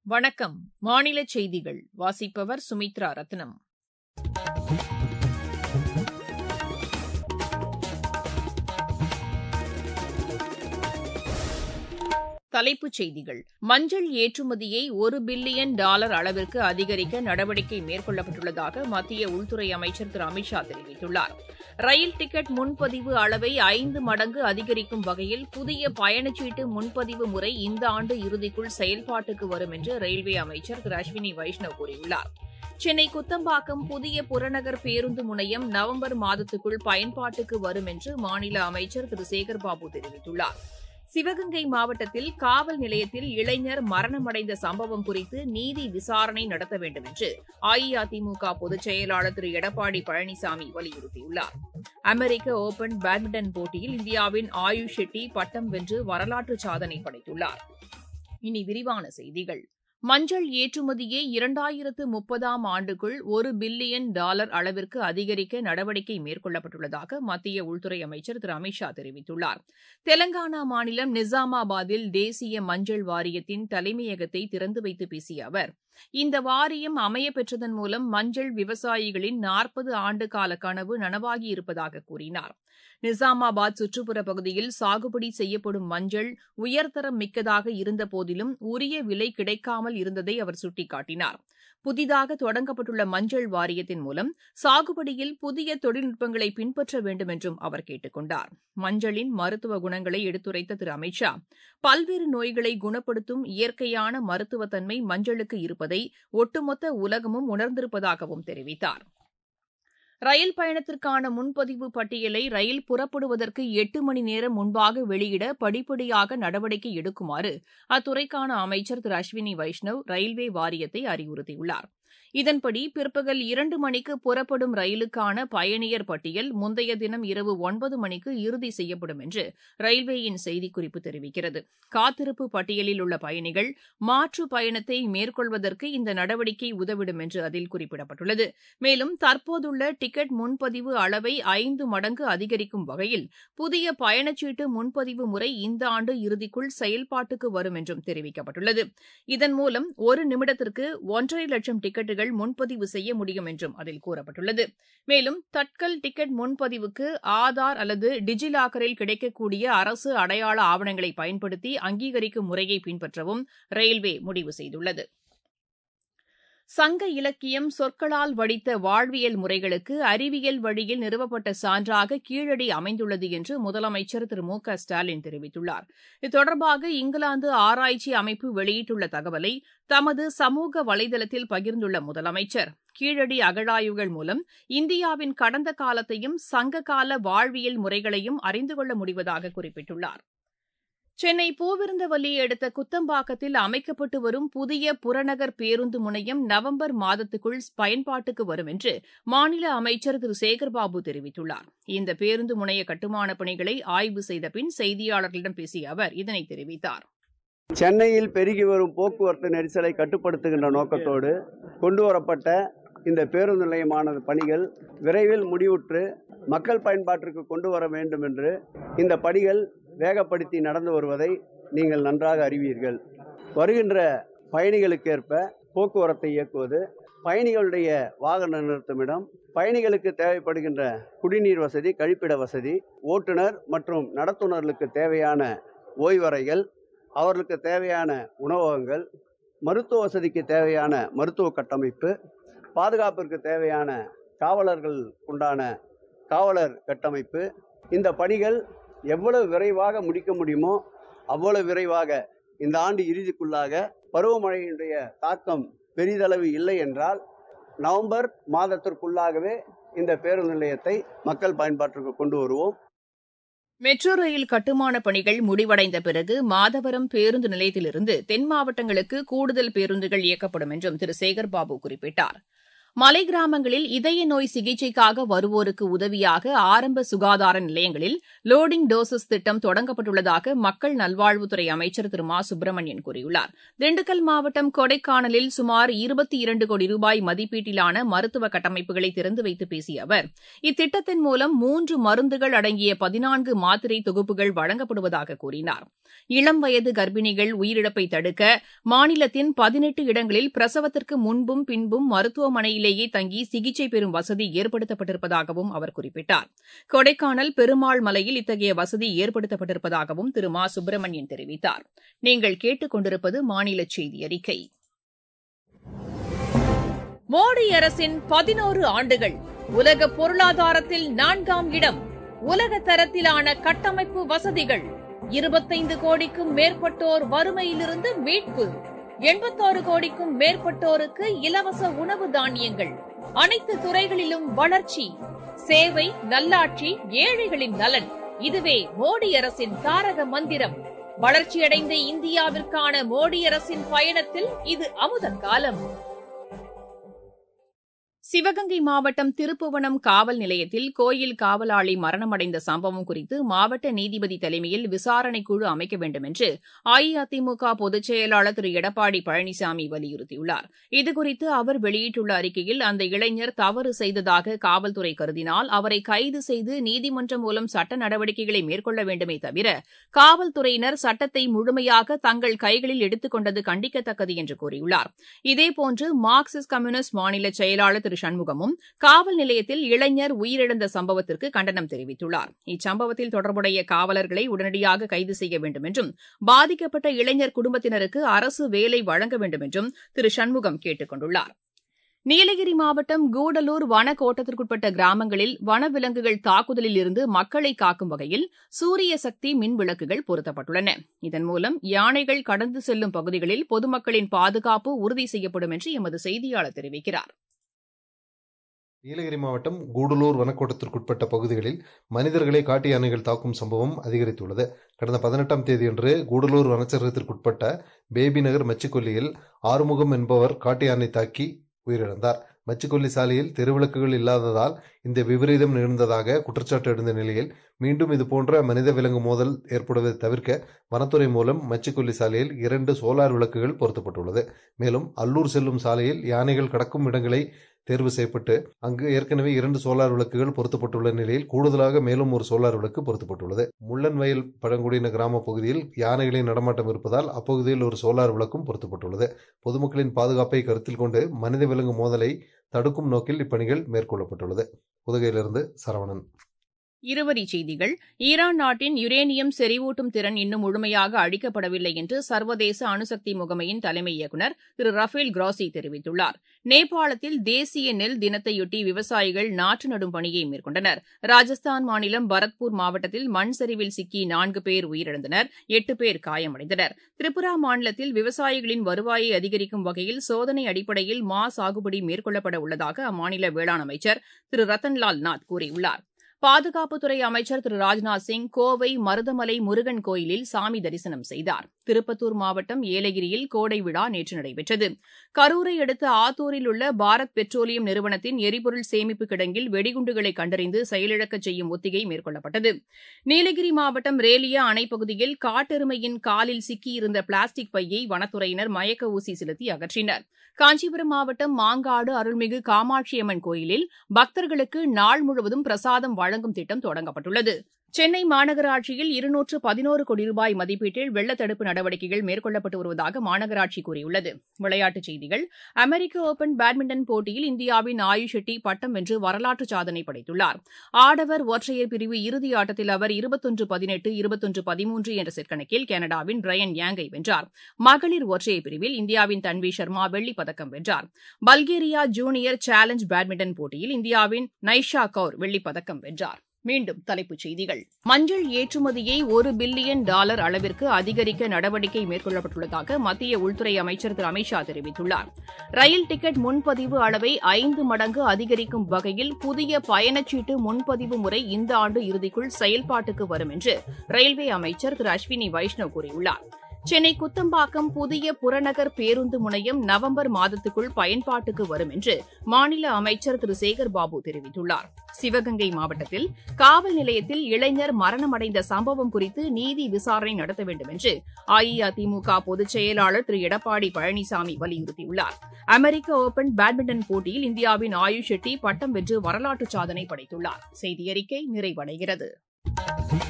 வணக்கம் மாநில செய்திகள் வாசிப்பவர் சுமித்ரா ரத்னம் தலைப்புச் செய்திகள் மஞ்சள் ஏற்றுமதியை ஒரு பில்லியன் டாலர் அளவிற்கு அதிகரிக்க நடவடிக்கை மேற்கொள்ளப்பட்டுள்ளதாக மத்திய உள்துறை அமைச்சர் திரு அமித் ஷா தெரிவித்துள்ளார் ரயில் டிக்கெட் முன்பதிவு அளவை ஐந்து மடங்கு அதிகரிக்கும் வகையில் புதிய பயணச்சீட்டு முன்பதிவு முறை இந்த ஆண்டு இறுதிக்குள் செயல்பாட்டுக்கு வரும் என்று ரயில்வே அமைச்சர் திரு அஸ்வினி வைஷ்ணவ் கூறியுள்ளார் சென்னை குத்தம்பாக்கம் புதிய புறநகர் பேருந்து முனையம் நவம்பர் மாதத்துக்குள் பயன்பாட்டுக்கு வரும் என்று மாநில அமைச்சர் திரு சேகர்பாபு தெரிவித்துள்ளார் சிவகங்கை மாவட்டத்தில் காவல் நிலையத்தில் இளைஞர் மரணமடைந்த சம்பவம் குறித்து நீதி விசாரணை நடத்த வேண்டும் என்று அஇஅதிமுக பொதுச் செயலாளர் திரு எடப்பாடி பழனிசாமி வலியுறுத்தியுள்ளார் அமெரிக்க ஒபன் பேட்மிண்டன் போட்டியில் இந்தியாவின் ஆயுஷ் ஷெட்டி பட்டம் வென்று வரலாற்று சாதனை படைத்துள்ளார் இனி விரிவான செய்திகள் மஞ்சள் ஏற்றுமதியை இரண்டாயிரத்து முப்பதாம் ஆண்டுக்குள் ஒரு பில்லியன் டாலர் அளவிற்கு அதிகரிக்க நடவடிக்கை மேற்கொள்ளப்பட்டுள்ளதாக மத்திய உள்துறை அமைச்சர் திரு அமித் ஷா தெரிவித்துள்ளார் தெலங்கானா மாநிலம் நிசாமாபாத்தில் தேசிய மஞ்சள் வாரியத்தின் தலைமையகத்தை திறந்து வைத்து பேசிய அவர் இந்த வாரியம் அமைய பெற்றதன் மூலம் மஞ்சள் விவசாயிகளின் நாற்பது ஆண்டு கால கனவு நனவாகியிருப்பதாக கூறினார் நிசாமாபாத் சுற்றுப்புற பகுதியில் சாகுபடி செய்யப்படும் மஞ்சள் உயர்தரம் மிக்கதாக இருந்தபோதிலும் உரிய விலை கிடைக்காமல் இருந்ததை அவர் சுட்டிக்காட்டினார் புதிதாக தொடங்கப்பட்டுள்ள மஞ்சள் வாரியத்தின் மூலம் சாகுபடியில் புதிய தொழில்நுட்பங்களை பின்பற்ற வேண்டும் என்றும் அவர் கேட்டுக் கொண்டார் மஞ்சளின் மருத்துவ குணங்களை எடுத்துரைத்த திரு அமித் ஷா பல்வேறு நோய்களை குணப்படுத்தும் இயற்கையான மருத்துவத்தன்மை மஞ்சளுக்கு இருப்பதை ஒட்டுமொத்த உலகமும் உணர்ந்திருப்பதாகவும் தெரிவித்தார் ரயில் பயணத்திற்கான முன்பதிவு பட்டியலை ரயில் புறப்படுவதற்கு எட்டு மணி நேரம் முன்பாக வெளியிட படிப்படியாக நடவடிக்கை எடுக்குமாறு அத்துறைக்கான அமைச்சர் திரு அஸ்வினி வைஷ்ணவ் ரயில்வே வாரியத்தை அறிவுறுத்தியுள்ளார் இதன்படி பிற்பகல் இரண்டு மணிக்கு புறப்படும் ரயிலுக்கான பயணியர் பட்டியல் முந்தைய தினம் இரவு ஒன்பது மணிக்கு இறுதி செய்யப்படும் என்று ரயில்வேயின் செய்திக்குறிப்பு தெரிவிக்கிறது காத்திருப்பு பட்டியலில் உள்ள பயணிகள் மாற்று பயணத்தை மேற்கொள்வதற்கு இந்த நடவடிக்கை உதவிடும் என்று அதில் குறிப்பிடப்பட்டுள்ளது மேலும் தற்போதுள்ள டிக்கெட் முன்பதிவு அளவை ஐந்து மடங்கு அதிகரிக்கும் வகையில் புதிய பயணச்சீட்டு முன்பதிவு முறை இந்த ஆண்டு இறுதிக்குள் செயல்பாட்டுக்கு வரும் என்றும் தெரிவிக்கப்பட்டுள்ளது இதன் மூலம் ஒரு நிமிடத்திற்கு ஒன்றரை லட்சம் டிக்கெட்டுகள் முன்பதிவு செய்ய முடியும் என்றும் அதில் கூறப்பட்டுள்ளது மேலும் தட்கல் டிக்கெட் முன்பதிவுக்கு ஆதார் அல்லது டிஜிலாக்கரில் கிடைக்கக்கூடிய அரசு அடையாள ஆவணங்களை பயன்படுத்தி அங்கீகரிக்கும் முறையை பின்பற்றவும் ரயில்வே முடிவு செய்துள்ளது சங்க இலக்கியம் சொற்களால் வடித்த வாழ்வியல் முறைகளுக்கு அறிவியல் வழியில் நிறுவப்பட்ட சான்றாக கீழடி அமைந்துள்ளது என்று முதலமைச்சர் திரு மு க ஸ்டாலின் தெரிவித்துள்ளார் இது தொடர்பாக இங்கிலாந்து ஆராய்ச்சி அமைப்பு வெளியிட்டுள்ள தகவலை தமது சமூக வலைதளத்தில் பகிர்ந்துள்ள முதலமைச்சர் கீழடி அகழாய்வுகள் மூலம் இந்தியாவின் கடந்த காலத்தையும் சங்ககால வாழ்வியல் முறைகளையும் அறிந்து கொள்ள முடிவதாக குறிப்பிட்டுள்ளார் சென்னை பூவிருந்தவல்லியை அடுத்த குத்தம்பாக்கத்தில் அமைக்கப்பட்டு வரும் புதிய புறநகர் பேருந்து முனையம் நவம்பர் மாதத்துக்குள் பயன்பாட்டுக்கு வரும் என்று மாநில அமைச்சர் திரு சேகர்பாபு தெரிவித்துள்ளார் இந்த பேருந்து முனைய கட்டுமானப் பணிகளை ஆய்வு செய்த பின் செய்தியாளர்களிடம் பேசிய அவர் இதனை தெரிவித்தார் சென்னையில் பெருகி வரும் போக்குவரத்து நெரிசலை கட்டுப்படுத்துகின்ற நோக்கத்தோடு கொண்டு வரப்பட்ட இந்த பேருந்து நிலையமான பணிகள் விரைவில் முடிவுற்று மக்கள் பயன்பாட்டிற்கு கொண்டு வர வேண்டும் என்று இந்த பணிகள் வேகப்படுத்தி நடந்து வருவதை நீங்கள் நன்றாக அறிவீர்கள் வருகின்ற பயணிகளுக்கேற்ப போக்குவரத்தை இயக்குவது பயணிகளுடைய வாகன நிறுத்துமிடம் பயணிகளுக்கு தேவைப்படுகின்ற குடிநீர் வசதி கழிப்பிட வசதி ஓட்டுநர் மற்றும் நடத்துனர்களுக்கு தேவையான ஓய்வறைகள் அவர்களுக்கு தேவையான உணவகங்கள் மருத்துவ வசதிக்கு தேவையான மருத்துவ கட்டமைப்பு பாதுகாப்பிற்கு தேவையான காவலர்கள் உண்டான காவலர் கட்டமைப்பு இந்த பணிகள் எவ்வளவு விரைவாக முடிக்க முடியுமோ அவ்வளவு விரைவாக இந்த ஆண்டு இறுதிக்குள்ளாக பருவமழையினுடைய தாக்கம் பெரிதளவு இல்லை என்றால் நவம்பர் மாதத்திற்குள்ளாகவே இந்த பேருந்து நிலையத்தை மக்கள் பயன்பாட்டிற்கு கொண்டு வருவோம் மெட்ரோ ரயில் கட்டுமான பணிகள் முடிவடைந்த பிறகு மாதவரம் பேருந்து நிலையத்திலிருந்து தென் மாவட்டங்களுக்கு கூடுதல் பேருந்துகள் இயக்கப்படும் என்றும் திரு சேகர்பாபு குறிப்பிட்டார் மலை கிராமங்களில் இதய நோய் சிகிச்சைக்காக வருவோருக்கு உதவியாக ஆரம்ப சுகாதார நிலையங்களில் லோடிங் டோசஸ் திட்டம் தொடங்கப்பட்டுள்ளதாக மக்கள் நல்வாழ்வுத்துறை அமைச்சர் திரு மா சுப்பிரமணியன் கூறியுள்ளார் திண்டுக்கல் மாவட்டம் கொடைக்கானலில் சுமார் இருபத்தி இரண்டு கோடி ரூபாய் மதிப்பீட்டிலான மருத்துவ கட்டமைப்புகளை திறந்து வைத்து பேசிய அவர் இத்திட்டத்தின் மூலம் மூன்று மருந்துகள் அடங்கிய பதினான்கு மாத்திரை தொகுப்புகள் வழங்கப்படுவதாக கூறினார் இளம் வயது கர்ப்பிணிகள் உயிரிழப்பை தடுக்க மாநிலத்தின் பதினெட்டு இடங்களில் பிரசவத்திற்கு முன்பும் பின்பும் மருத்துவமனையிலேயே தங்கி சிகிச்சை பெறும் வசதி ஏற்படுத்தப்பட்டிருப்பதாகவும் அவர் குறிப்பிட்டார் கொடைக்கானல் பெருமாள் மலையில் இத்தகைய வசதி ஏற்படுத்தப்பட்டிருப்பதாகவும் திரு மா சுப்பிரமணியன் தெரிவித்தார் நீங்கள் கேட்டுக் கொண்டிருப்பது மாநில செய்தி அறிக்கை மோடி அரசின் பதினோரு ஆண்டுகள் உலக பொருளாதாரத்தில் நான்காம் இடம் உலக தரத்திலான கட்டமைப்பு வசதிகள் இருபத்தைந்து கோடிக்கும் மேற்பட்டோர் வறுமையிலிருந்து மீட்பு எண்பத்தாறு கோடிக்கும் மேற்பட்டோருக்கு இலவச உணவு தானியங்கள் அனைத்து துறைகளிலும் வளர்ச்சி சேவை நல்லாட்சி ஏழைகளின் நலன் இதுவே மோடி அரசின் தாரக மந்திரம் வளர்ச்சியடைந்த இந்தியாவிற்கான மோடி அரசின் பயணத்தில் இது அமுத காலம் சிவகங்கை மாவட்டம் திருப்புவனம் காவல் நிலையத்தில் கோயில் காவலாளி மரணமடைந்த சம்பவம் குறித்து மாவட்ட நீதிபதி தலைமையில் விசாரணை குழு அமைக்க வேண்டும் என்று அஇஅதிமுக பொதுச் செயலாளர் திரு எடப்பாடி பழனிசாமி வலியுறுத்தியுள்ளார் இதுகுறித்து அவர் வெளியிட்டுள்ள அறிக்கையில் அந்த இளைஞர் தவறு செய்ததாக காவல்துறை கருதினால் அவரை கைது செய்து நீதிமன்றம் மூலம் சட்ட நடவடிக்கைகளை மேற்கொள்ள வேண்டுமே தவிர காவல்துறையினர் சட்டத்தை முழுமையாக தங்கள் கைகளில் எடுத்துக் கொண்டது கண்டிக்கத்தக்கது என்று கூறியுள்ளார் இதேபோன்று மார்க்சிஸ்ட் கம்யூனிஸ்ட் மாநில செயலாளர் திரு சண்முகமும் காவல் நிலையத்தில் இளைஞர் உயிரிழந்த சம்பவத்திற்கு கண்டனம் தெரிவித்துள்ளார் இச்சம்பவத்தில் தொடர்புடைய காவலர்களை உடனடியாக கைது செய்ய வேண்டும் என்றும் பாதிக்கப்பட்ட இளைஞர் குடும்பத்தினருக்கு அரசு வேலை வழங்க வேண்டும் என்றும் திரு சண்முகம் கேட்டுக் கொண்டுள்ளார் நீலகிரி மாவட்டம் கூடலூர் வன கோட்டத்திற்குட்பட்ட கிராமங்களில் வனவிலங்குகள் தாக்குதலில் இருந்து மக்களை காக்கும் வகையில் சூரிய சக்தி மின் விளக்குகள் பொருத்தப்பட்டுள்ளன இதன் மூலம் யானைகள் கடந்து செல்லும் பகுதிகளில் பொதுமக்களின் பாதுகாப்பு உறுதி செய்யப்படும் என்று எமது செய்தியாளர் தெரிவிக்கிறார் நீலகிரி மாவட்டம் கூடலூர் வனக்கோட்டத்திற்குட்பட்ட பகுதிகளில் மனிதர்களை காட்டு யானைகள் தாக்கும் சம்பவம் அதிகரித்துள்ளது கடந்த பதினெட்டாம் தேதியன்று கூடலூர் வனச்சரகத்திற்குட்பட்ட பேபி நகர் மச்சிக்கொல்லியில் ஆறுமுகம் என்பவர் காட்டு யானை தாக்கி உயிரிழந்தார் மச்சிக்கொல்லி சாலையில் தெருவிளக்குகள் இல்லாததால் இந்த விபரீதம் நிகழ்ந்ததாக குற்றச்சாட்டு எழுந்த நிலையில் மீண்டும் இதுபோன்ற மனித விலங்கு மோதல் ஏற்படுவதை தவிர்க்க வனத்துறை மூலம் மச்சிக்கொல்லி சாலையில் இரண்டு சோலார் விளக்குகள் பொருத்தப்பட்டுள்ளது மேலும் அல்லூர் செல்லும் சாலையில் யானைகள் கடக்கும் இடங்களை தேர்வு செய்யப்பட்டு அங்கு ஏற்கனவே இரண்டு சோலார் விளக்குகள் பொருத்தப்பட்டுள்ள நிலையில் கூடுதலாக மேலும் ஒரு சோலார் விளக்கு பொருத்தப்பட்டுள்ளது முள்ளன்வயல் பழங்குடியின கிராம பகுதியில் யானைகளின் நடமாட்டம் இருப்பதால் அப்பகுதியில் ஒரு சோலார் விளக்கும் பொருத்தப்பட்டுள்ளது பொதுமக்களின் பாதுகாப்பை கருத்தில் கொண்டு மனித விலங்கு மோதலை தடுக்கும் நோக்கில் இப்பணிகள் மேற்கொள்ளப்பட்டுள்ளது புதுகையிலிருந்து சரவணன் இருவரிச் செய்திகள் ஈரான் நாட்டின் யுரேனியம் செறிவூட்டும் திறன் இன்னும் முழுமையாக அழிக்கப்படவில்லை என்று சர்வதேச அணுசக்தி முகமையின் தலைமை இயக்குநர் திரு ரஃபேல் கிராசி தெரிவித்துள்ளார் நேபாளத்தில் தேசிய நெல் தினத்தையொட்டி விவசாயிகள் நாற்று நடும் பணியை மேற்கொண்டனர் ராஜஸ்தான் மாநிலம் பரத்பூர் மாவட்டத்தில் மண் சரிவில் சிக்கி நான்கு பேர் உயிரிழந்தனர் எட்டு பேர் காயமடைந்தனர் திரிபுரா மாநிலத்தில் விவசாயிகளின் வருவாயை அதிகரிக்கும் வகையில் சோதனை அடிப்படையில் மா சாகுபடி மேற்கொள்ளப்பட உள்ளதாக அம்மாநில வேளாண் அமைச்சர் திரு ரத்தன்லால் நாத் கூறியுள்ளார் பாதுகாப்புத்துறை அமைச்சர் திரு ராஜ்நாத் சிங் கோவை மருதமலை முருகன் கோயிலில் சாமி தரிசனம் செய்தார் திருப்பத்தூர் மாவட்டம் ஏலகிரியில் கோடை விழா நேற்று நடைபெற்றது கரூரை அடுத்த ஆத்தூரில் உள்ள பாரத் பெட்ரோலியம் நிறுவனத்தின் எரிபொருள் சேமிப்பு கிடங்கில் வெடிகுண்டுகளை கண்டறிந்து செயலிழக்கச் செய்யும் ஒத்திகை மேற்கொள்ளப்பட்டது நீலகிரி மாவட்டம் ரேலியா அணைப்பகுதியில் காட்டெருமையின் காலில் சிக்கியிருந்த பிளாஸ்டிக் பையை வனத்துறையினர் மயக்க ஊசி செலுத்தி அகற்றினர் காஞ்சிபுரம் மாவட்டம் மாங்காடு அருள்மிகு காமாட்சியம்மன் கோயிலில் பக்தர்களுக்கு நாள் முழுவதும் பிரசாதம் வழங்கும் திட்டம் தொடங்கப்பட்டுள்ளது சென்னை மாநகராட்சியில் இருநூற்று பதினோரு கோடி ரூபாய் மதிப்பீட்டில் வெள்ளத்தடுப்பு நடவடிக்கைகள் மேற்கொள்ளப்பட்டு வருவதாக மாநகராட்சி கூறியுள்ளது விளையாட்டுச் செய்திகள் அமெரிக்க ஓபன் பேட்மிண்டன் போட்டியில் இந்தியாவின் ஆயுஷ் ஷெட்டி பட்டம் வென்று வரலாற்று சாதனை படைத்துள்ளார் ஆடவர் ஒற்றையர் பிரிவு இறுதி ஆட்டத்தில் அவர் இருபத்தொன்று பதினெட்டு இருபத்தொன்று பதிமூன்று என்ற செட் கணக்கில் கனடாவின் பிரையன் யாங்கை வென்றார் மகளிர் ஒற்றையர் பிரிவில் இந்தியாவின் தன்வி சர்மா வெள்ளிப் பதக்கம் வென்றார் பல்கேரியா ஜூனியர் சேலஞ்ச் பேட்மிண்டன் போட்டியில் இந்தியாவின் நைஷா கவுர் வெள்ளிப் பதக்கம் வென்றார் மீண்டும் தலைப்புச் செய்திகள் மஞ்சள் ஏற்றுமதியை ஒரு பில்லியன் டாலர் அளவிற்கு அதிகரிக்க நடவடிக்கை மேற்கொள்ளப்பட்டுள்ளதாக மத்திய உள்துறை அமைச்சர் திரு அமித் ஷா தெரிவித்துள்ளார் ரயில் டிக்கெட் முன்பதிவு அளவை ஐந்து மடங்கு அதிகரிக்கும் வகையில் புதிய பயணச்சீட்டு முன்பதிவு முறை இந்த ஆண்டு இறுதிக்குள் செயல்பாட்டுக்கு வரும் என்று ரயில்வே அமைச்சர் திரு அஸ்வினி வைஷ்ணவ் கூறியுள்ளார் சென்னை குத்தம்பாக்கம் புதிய புறநகர் பேருந்து முனையம் நவம்பர் மாதத்துக்குள் பயன்பாட்டுக்கு வரும் என்று மாநில அமைச்சர் திரு சேகர் பாபு தெரிவித்துள்ளார் சிவகங்கை மாவட்டத்தில் காவல் நிலையத்தில் இளைஞர் மரணமடைந்த சம்பவம் குறித்து நீதி விசாரணை நடத்த வேண்டும் என்று அஇஅதிமுக பொதுச் செயலாளர் திரு எடப்பாடி பழனிசாமி வலியுறுத்தியுள்ளார் அமெரிக்க ஓபன் பேட்மிண்டன் போட்டியில் இந்தியாவின் ஆயுஷ் ஷெட்டி பட்டம் வென்று வரலாற்று சாதனை படைத்துள்ளார் செய்தி அறிக்கை நிறைவடைகிறது